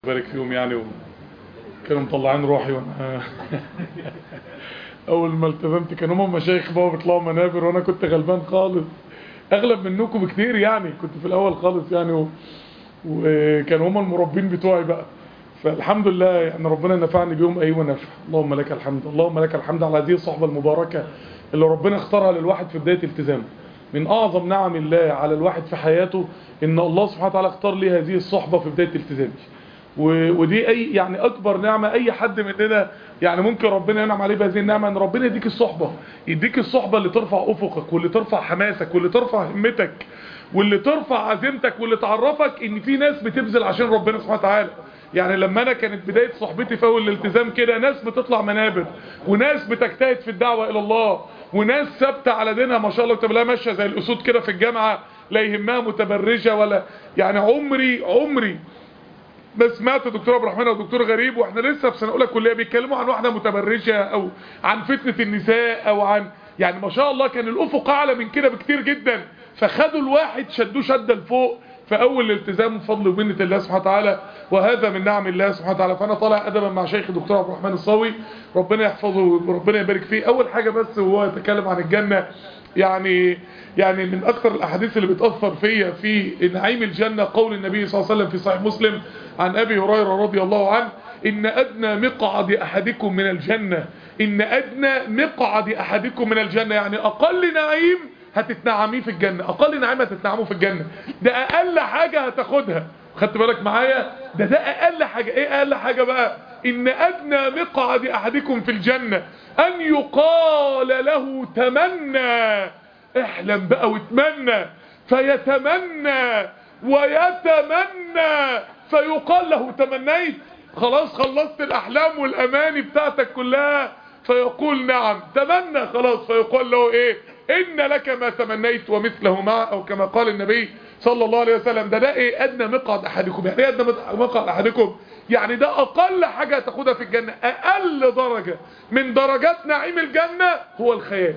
بارك فيهم يعني وكانوا مطلعين روحي وانا اول ما التزمت كانوا هم مشايخ بقى بيطلعوا منابر وانا كنت غلبان خالص اغلب منكم بكتير يعني كنت في الاول خالص يعني و... وكانوا هم المربين بتوعي بقى فالحمد لله يعني ربنا نفعني بيهم ايوه نفع اللهم لك الحمد اللهم لك الحمد على هذه الصحبه المباركه اللي ربنا اختارها للواحد في بدايه التزامه من اعظم نعم الله على الواحد في حياته ان الله سبحانه وتعالى اختار لي هذه الصحبه في بدايه التزامي ودي اي يعني اكبر نعمه اي حد مننا يعني ممكن ربنا ينعم عليه بهذه النعمه ان ربنا يديك الصحبه يديك الصحبه اللي ترفع افقك واللي ترفع حماسك واللي ترفع همتك واللي ترفع عزيمتك واللي تعرفك ان في ناس بتبذل عشان ربنا سبحانه وتعالى يعني لما انا كانت بدايه صحبتي في اول الالتزام كده ناس بتطلع منابر وناس بتجتهد في الدعوه الى الله وناس ثابته على دينها ما شاء الله تبقى ماشيه زي الاسود كده في الجامعه لا يهمها متبرجه ولا يعني عمري عمري ما سمعت دكتور عبد الرحمن ودكتور غريب واحنا لسه في سنه اولى كليه بيتكلموا عن واحده متبرجه او عن فتنه النساء او عن يعني ما شاء الله كان الافق اعلى من كده بكتير جدا فخدوا الواحد شدوه شده لفوق في اول الالتزام بفضل ومنه الله سبحانه وتعالى وهذا من نعم الله سبحانه وتعالى فانا طالع ادبا مع شيخ دكتور عبد الرحمن الصاوي ربنا يحفظه وربنا يبارك فيه اول حاجه بس وهو يتكلم عن الجنه يعني يعني من اكثر الاحاديث اللي بتاثر فيا في نعيم الجنه قول النبي صلى الله عليه وسلم في صحيح مسلم عن ابي هريره رضي الله عنه ان ادنى مقعد احدكم من الجنه ان ادنى مقعد احدكم من الجنه يعني اقل نعيم هتتنعميه في الجنه اقل نعيم هتتنعموه في الجنه ده اقل حاجه هتاخدها خدت بالك معايا ده ده اقل حاجه ايه اقل حاجه بقى ان ادنى مقعد احدكم في الجنه ان يقال له تمنى احلم بقى واتمنى فيتمنى ويتمنى فيقال له تمنيت خلاص خلصت الاحلام والاماني بتاعتك كلها فيقول نعم تمنى خلاص فيقال له ايه ان لك ما تمنيت ومثله معه او كما قال النبي صلى الله عليه وسلم ده ده ايه ادنى مقعد احدكم يعني ايه ادنى مقعد احدكم يعني ده اقل حاجة تاخدها في الجنة اقل درجة من درجات نعيم الجنة هو الخيال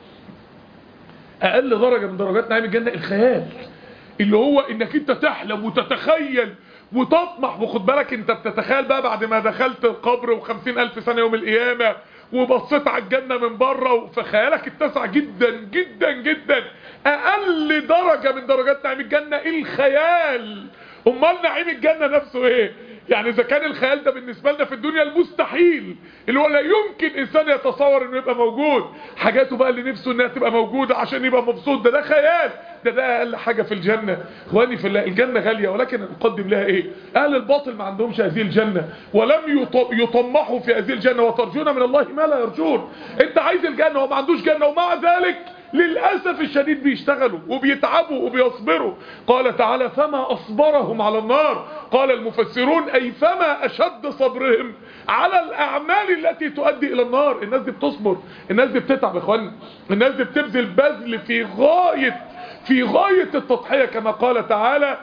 اقل درجة من درجات نعيم الجنة الخيال اللي هو انك انت تحلم وتتخيل وتطمح وخد بالك انت بتتخيل بقى بعد ما دخلت القبر وخمسين الف سنة يوم القيامة وبصيت على الجنة من بره فخيالك اتسع جدا جدا جدا اقل درجة من درجات نعيم الجنة الخيال امال نعيم الجنة نفسه ايه يعني اذا كان الخيال ده بالنسبة لنا في الدنيا المستحيل اللي هو لا يمكن انسان يتصور انه يبقى موجود حاجاته بقى اللي نفسه انها تبقى موجودة عشان يبقى مبسوط ده ده خيال ده ده اقل حاجة في الجنة اخواني في الله الجنة غالية ولكن نقدم لها ايه اهل الباطل ما عندهمش هذه الجنة ولم يطمحوا في هذه الجنة وترجون من الله ما لا يرجون انت عايز الجنة وما عندوش جنة ومع ذلك للأسف الشديد بيشتغلوا وبيتعبوا وبيصبروا قال تعالى فما أصبرهم على النار قال المفسرون أي فما أشد صبرهم على الأعمال التي تؤدي إلى النار الناس دي بتصبر الناس دي بتتعب إخواننا الناس دي بتبذل بذل في غاية في غاية التضحية كما قال تعالى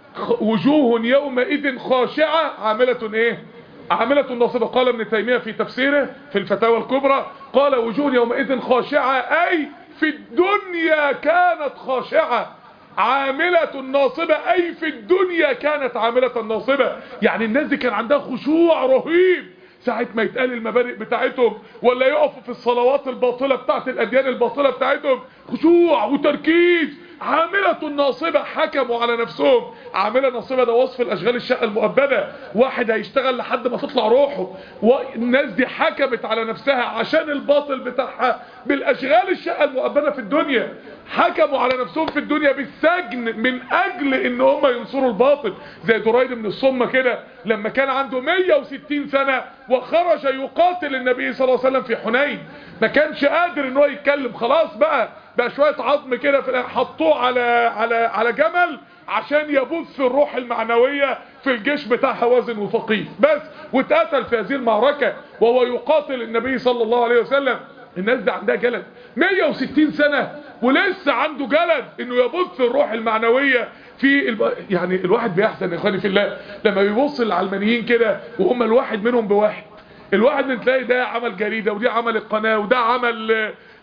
وجوه يومئذ خاشعة عاملة ايه عاملة ناصبة قال ابن تيمية في تفسيره في الفتاوى الكبرى قال وجوه يومئذ خاشعة أي في الدنيا كانت خاشعة عاملة ناصبة أي في الدنيا كانت عاملة ناصبة يعني الناس دي كان عندها خشوع رهيب ساعة ما يتقال المبادئ بتاعتهم ولا يقفوا في الصلوات الباطلة بتاعت الأديان الباطلة بتاعتهم خشوع وتركيز عاملة ناصبة حكموا على نفسهم عاملة ناصبة ده وصف الأشغال الشقة المؤبدة واحد هيشتغل لحد ما تطلع روحه والناس دي حكمت على نفسها عشان الباطل بتاعها بالأشغال الشقة المؤبدة في الدنيا حكموا على نفسهم في الدنيا بالسجن من أجل ان هم ينصروا الباطل زي دريد من الصمة كده لما كان عنده 160 سنة وخرج يقاتل النبي صلى الله عليه وسلم في حنين ما كانش قادر ان هو يتكلم خلاص بقى بقى شوية عظم كده حطوه على على على جمل عشان يبث الروح المعنوية في الجيش بتاع هوازن وثقيف بس واتقتل في هذه المعركة وهو يقاتل النبي صلى الله عليه وسلم الناس دي عندها جلد 160 سنة ولسه عنده جلد انه يبث الروح المعنوية في الب... يعني الواحد بيحزن يا اخواني في الله لما بيبص للعلمانيين كده وهم الواحد منهم بواحد الواحد من تلاقي ده عمل جريدة ودي عمل القناة وده عمل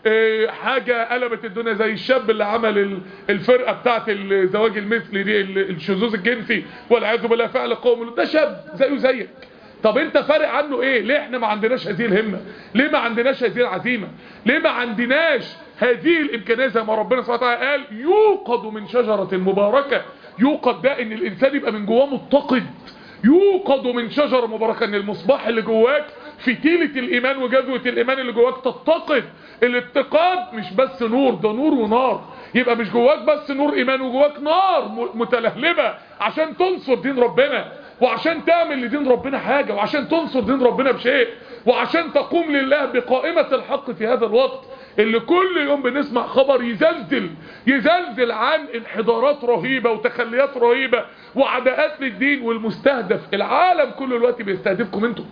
إيه حاجة قلبت الدنيا زي الشاب اللي عمل ال- الفرقة بتاعت الزواج المثلي دي ال- الشذوذ الجنسي والعياذ بالله فعل قوم ده شاب زيه زيك طب انت فارق عنه ايه ليه احنا ما عندناش هذه الهمة ليه ما عندناش هذه العزيمة ليه ما عندناش هذه الامكانية زي ما ربنا سبحانه وتعالى قال يوقد من شجرة مباركة يوقد ده ان الانسان يبقى من جواه متقد يوقد من شجرة مباركة ان المصباح اللي جواك فتيلة الايمان وجذوة الايمان اللي جواك تتقد الاتقاد مش بس نور ده نور ونار يبقى مش جواك بس نور ايمان وجواك نار م- متلهلبة عشان تنصر دين ربنا وعشان تعمل لدين ربنا حاجة وعشان تنصر دين ربنا بشيء وعشان تقوم لله بقائمة الحق في هذا الوقت اللي كل يوم بنسمع خبر يزلزل يزلزل عن انحدارات رهيبة وتخليات رهيبة وعداءات للدين والمستهدف العالم كل الوقت بيستهدفكم انتم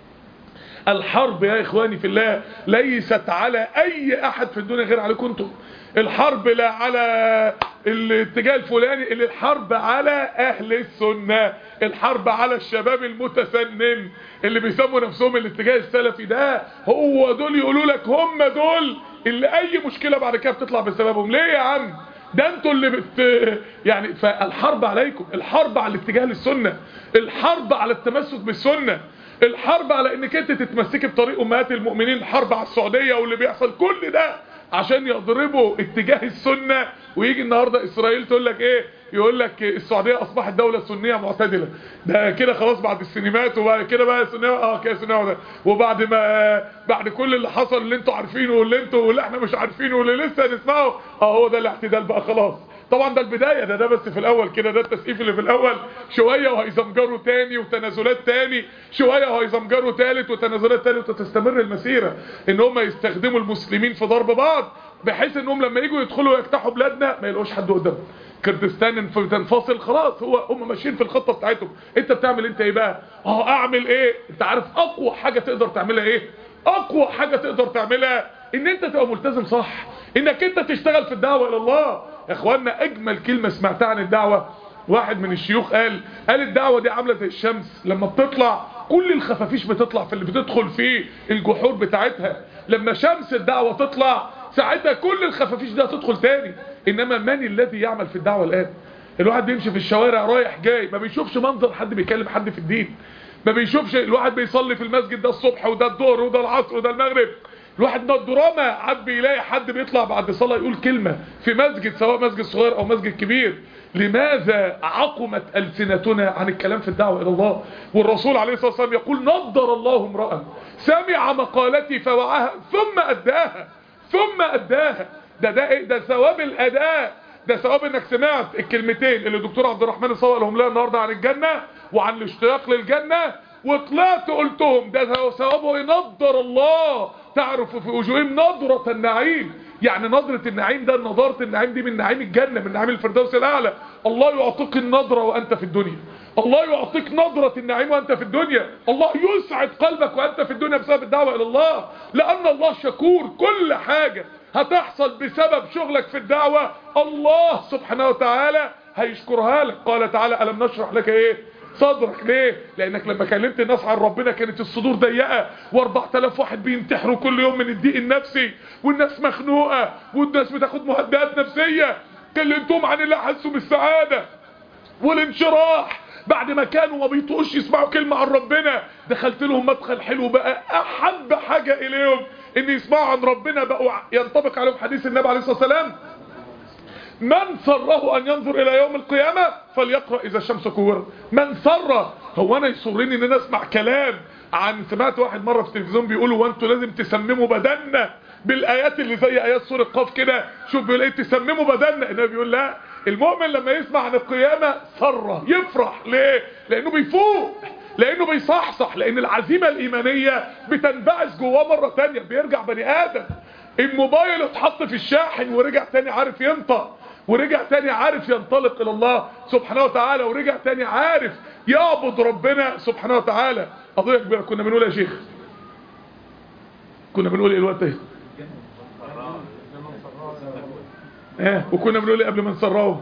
الحرب يا اخواني في الله ليست على اي احد في الدنيا غير عليكم انتم الحرب لا على الاتجاه الفلاني اللي الحرب على اهل السنة الحرب على الشباب المتسنن اللي بيسموا نفسهم الاتجاه السلفي ده هو دول يقولوا لك هم دول اللي اي مشكلة بعد كده بتطلع بسببهم ليه يا عم ده انتوا اللي بت يعني فالحرب عليكم الحرب على الاتجاه للسنة الحرب على التمسك بالسنة الحرب على انك انت تتمسكي بطريق امهات المؤمنين الحرب على السعودية واللي بيحصل كل ده عشان يضربوا اتجاه السنة ويجي النهاردة اسرائيل تقول لك ايه يقول لك السعودية اصبحت دولة سنية معتدلة ده كده خلاص بعد السينمات وبعد كده بقى سنية اه كده سنية معتدلة. وبعد ما بعد كل اللي حصل اللي انتوا عارفينه واللي انتوا واللي احنا مش عارفينه واللي لسه هنسمعه اه هو ده الاعتدال بقى خلاص طبعا ده البداية ده ده بس في الاول كده ده التسقيف اللي في الاول شوية وهيزمجروا تاني وتنازلات تاني شوية وهيزمجروا تالت وتنازلات تالت وتستمر المسيرة ان هم يستخدموا المسلمين في ضرب بعض بحيث انهم لما يجوا يدخلوا يجتاحوا بلادنا ما يلاقوش حد قدامهم كردستان تنفصل خلاص هو هم ماشيين في الخطة بتاعتهم انت بتعمل انت ايه بقى اه اعمل ايه انت عارف اقوى حاجة تقدر تعملها ايه اقوى حاجة تقدر تعملها ان انت تبقى ملتزم صح انك انت تشتغل في الدعوة الى الله يا اخوانا اجمل كلمة سمعتها عن الدعوة واحد من الشيوخ قال قال الدعوة دي عاملة زي الشمس لما بتطلع كل الخفافيش بتطلع في اللي بتدخل فيه الجحور بتاعتها لما شمس الدعوة تطلع ساعتها كل الخفافيش دي هتدخل تاني انما من الذي يعمل في الدعوة الان الواحد بيمشي في الشوارع رايح جاي ما بيشوفش منظر حد بيكلم حد في الدين ما بيشوفش الواحد بيصلي في المسجد ده الصبح وده الظهر وده العصر وده المغرب الواحد ده الدراما عاد بيلاقي حد بيطلع بعد صلاة يقول كلمة في مسجد سواء مسجد صغير او مسجد كبير لماذا عقمت ألسنتنا عن الكلام في الدعوة إلى الله والرسول عليه الصلاة والسلام يقول نضر الله امرأ سمع مقالتي فوعاها ثم أداها ثم أداها ده ده إيه ده ثواب الأداء ده ثواب انك سمعت الكلمتين اللي الدكتور عبد الرحمن صور لهم لها النهارده عن الجنة وعن الاشتياق للجنة وطلعت قلتهم ده ثوابه ينضر الله تعرف في وجوههم نضرة النعيم يعني نظرة النعيم ده نظارة النعيم دي من نعيم الجنة من نعيم الفردوس الأعلى الله يعطيك النظرة وأنت في الدنيا الله يعطيك نظرة النعيم وأنت في الدنيا الله يسعد قلبك وأنت في الدنيا بسبب الدعوة إلى الله لأن الله شكور كل حاجة هتحصل بسبب شغلك في الدعوة الله سبحانه وتعالى هيشكرها لك قال تعالى ألم نشرح لك إيه صدرك ليه لانك لما كلمت الناس عن ربنا كانت الصدور ضيقه و4000 واحد بينتحروا كل يوم من الضيق النفسي والناس مخنوقه والناس بتاخد مهدئات نفسيه كلمتهم عن اللي حسوا بالسعاده والانشراح بعد ما كانوا ما بيطقوش يسمعوا كلمة عن ربنا دخلت لهم مدخل حلو بقى احب حاجة اليهم ان يسمعوا عن ربنا بقوا ينطبق عليهم حديث النبي عليه الصلاة والسلام من سره ان ينظر الى يوم القيامة فليقرأ اذا الشمس كورت من سره هو انا يسرني ان انا اسمع كلام عن سمعت واحد مرة في التلفزيون بيقولوا وانتوا لازم تسمموا بدننا بالايات اللي زي ايات سورة قاف كده شوف بيقول ايه تسمموا بدننا النبي بيقول لا المؤمن لما يسمع عن القيامة سره يفرح ليه لانه بيفوق لانه بيصحصح لان العزيمة الايمانية بتنبعث جواه مرة تانية بيرجع بني ادم الموبايل اتحط في الشاحن ورجع تاني عارف ينطق ورجع تاني عارف ينطلق الى الله سبحانه وتعالى ورجع تاني عارف يعبد ربنا سبحانه وتعالى قضية كبيرة كنا بنقول يا شيخ كنا بنقول ايه الوقت ايه ايه وكنا بنقول ايه قبل ما نسراه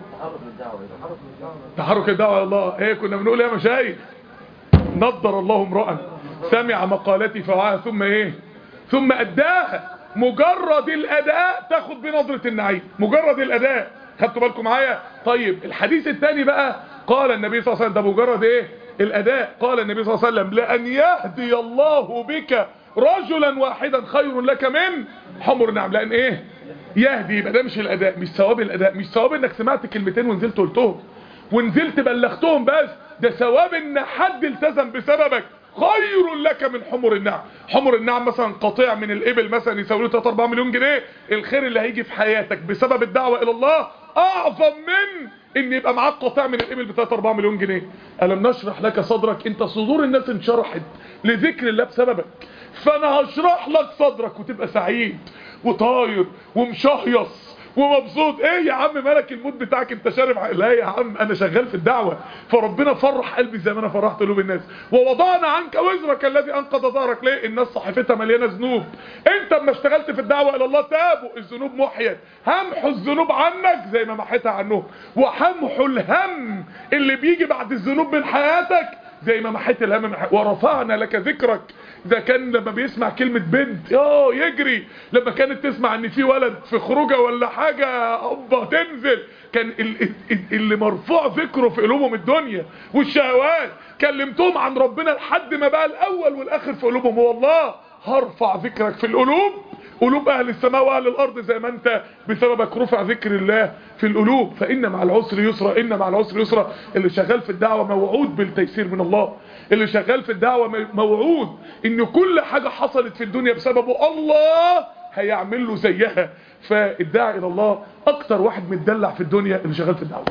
تحرك الدعوة الى الله ايه كنا بنقول ايه يا مشايخ نضر الله امرأ سمع مقالتي فوعاها ثم ايه ثم اداها مجرد الاداء تاخد بنظرة النعيم مجرد الاداء خدتوا بالكم معايا طيب الحديث الثاني بقى قال النبي صلى الله عليه وسلم ده مجرد ايه الاداء قال النبي صلى الله عليه وسلم لان يهدي الله بك رجلا واحدا خير لك من حمر نعم لان ايه يهدي يبقى ده مش الاداء مش ثواب الاداء مش ثواب انك سمعت كلمتين ونزلت قلتهم ونزلت بلغتهم بس ده ثواب ان حد التزم بسببك خير لك من حمر النعم حمر النعم مثلا قطيع من الابل مثلا يساوي له 3 4 مليون جنيه الخير اللي هيجي في حياتك بسبب الدعوه الى الله اعظم من ان يبقى معاك قطيع من الابل ب 3 4 مليون جنيه الم نشرح لك صدرك انت صدور الناس انشرحت لذكر الله بسببك فانا هشرح لك صدرك وتبقى سعيد وطاير ومشهيص ومبسوط ايه يا عم مالك المود بتاعك انت شارب ع- لا يا عم انا شغال في الدعوة فربنا فرح قلبي زي ما انا فرحت قلوب الناس ووضعنا عنك وزرك الذي انقض ظهرك ليه الناس صحيفتها مليانة ذنوب انت اما اشتغلت في الدعوة الى الله تابوا الذنوب محيت همحوا الذنوب عنك زي ما محيتها عنهم وهمحوا الهم اللي بيجي بعد الذنوب من حياتك زي ما محيت الهم من حياتك ورفعنا لك ذكرك ده كان لما بيسمع كلمة بنت اه يجري لما كانت تسمع ان في ولد في خروجه ولا حاجة ابا تنزل كان ال- ال- اللي مرفوع ذكره في قلوبهم الدنيا والشهوات كلمتهم عن ربنا لحد ما بقى الاول والاخر في قلوبهم هو الله هرفع ذكرك في القلوب قلوب اهل السماء واهل الارض زي ما انت بسببك رفع ذكر الله في القلوب فان مع العسر يسرا ان مع العسر يسرا اللي شغال في الدعوه موعود بالتيسير من الله اللي شغال في الدعوه م- موعود ان كل حاجه حصلت في الدنيا بسببه الله هيعمل له زيها فالداعي الى الله اكتر واحد متدلع في الدنيا اللي شغال في الدعوه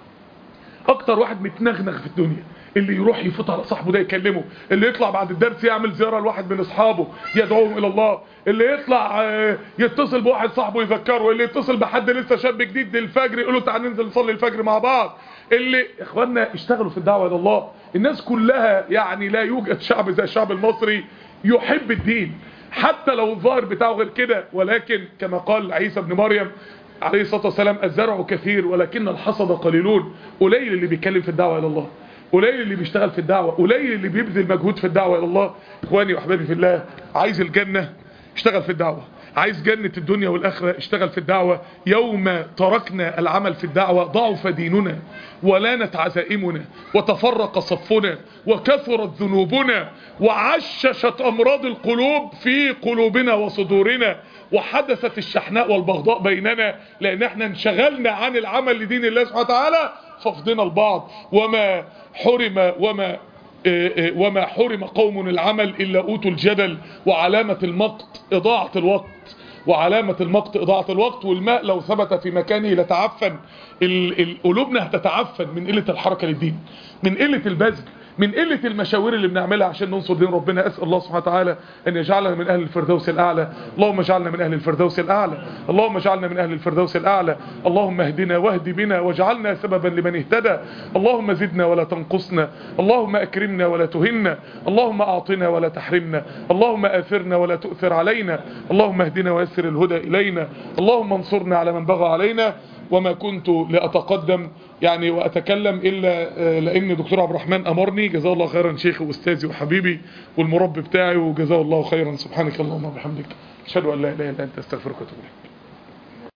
اكتر واحد متنغنغ في الدنيا اللي يروح يفوت على صاحبه ده يكلمه اللي يطلع بعد الدرس يعمل زيارة لواحد من اصحابه يدعوهم الى الله اللي يطلع آه، يتصل بواحد صاحبه يذكره اللي يتصل بحد لسه شاب جديد للفجر يقول له تعال ننزل نصلي الفجر مع بعض اللي اخواننا اشتغلوا في الدعوة الى الله الناس كلها يعني لا يوجد شعب زي الشعب المصري يحب الدين حتى لو الظاهر بتاعه غير كده ولكن كما قال عيسى ابن مريم عليه الصلاة والسلام الزرع كثير ولكن الحصد قليلون قليل اللي بيتكلم في الدعوة إلى الله قليل اللي بيشتغل في الدعوة قليل اللي بيبذل مجهود في الدعوة إلى الله إخواني وأحبابي في الله عايز الجنة اشتغل في الدعوة عايز جنة الدنيا والآخرة اشتغل في الدعوة يوم تركنا العمل في الدعوة ضعف ديننا ولانت عزائمنا وتفرق صفنا وكثرت ذنوبنا وعششت أمراض القلوب في قلوبنا وصدورنا وحدثت الشحناء والبغضاء بيننا لأن احنا انشغلنا عن العمل لدين الله سبحانه وتعالى ففضنا البعض وما حرم وما وما حرم قوم العمل إلا أوتوا الجدل وعلامة المقت إضاعة الوقت وعلامة المقت إضاعة الوقت والماء لو ثبت في مكانه لتعفن ال- ال- قلوبنا هتتعفن من قلة الحركة للدين من قلة البذل من قلة المشاوير اللي بنعملها عشان ننصر دين ربنا أسأل الله سبحانه وتعالى أن يجعلنا من أهل الفردوس الأعلى اللهم اجعلنا من أهل الفردوس الأعلى اللهم اجعلنا من أهل الفردوس الأعلى اللهم اهدنا واهد بنا واجعلنا سببا لمن اهتدى اللهم زدنا ولا تنقصنا اللهم أكرمنا ولا تهنا اللهم أعطنا ولا تحرمنا اللهم آثرنا ولا تؤثر علينا اللهم اهدنا ويسر الهدى إلينا اللهم انصرنا على من بغى علينا وما كنت لأتقدم يعني وأتكلم إلا آه، لأن دكتور عبد الرحمن أمرني جزاه الله خيرا شيخي وأستاذي وحبيبي والمربي بتاعي وجزاه الله خيرا سبحانك اللهم وبحمدك أشهد أن لا إله إلا أنت أستغفرك وأتوب إليك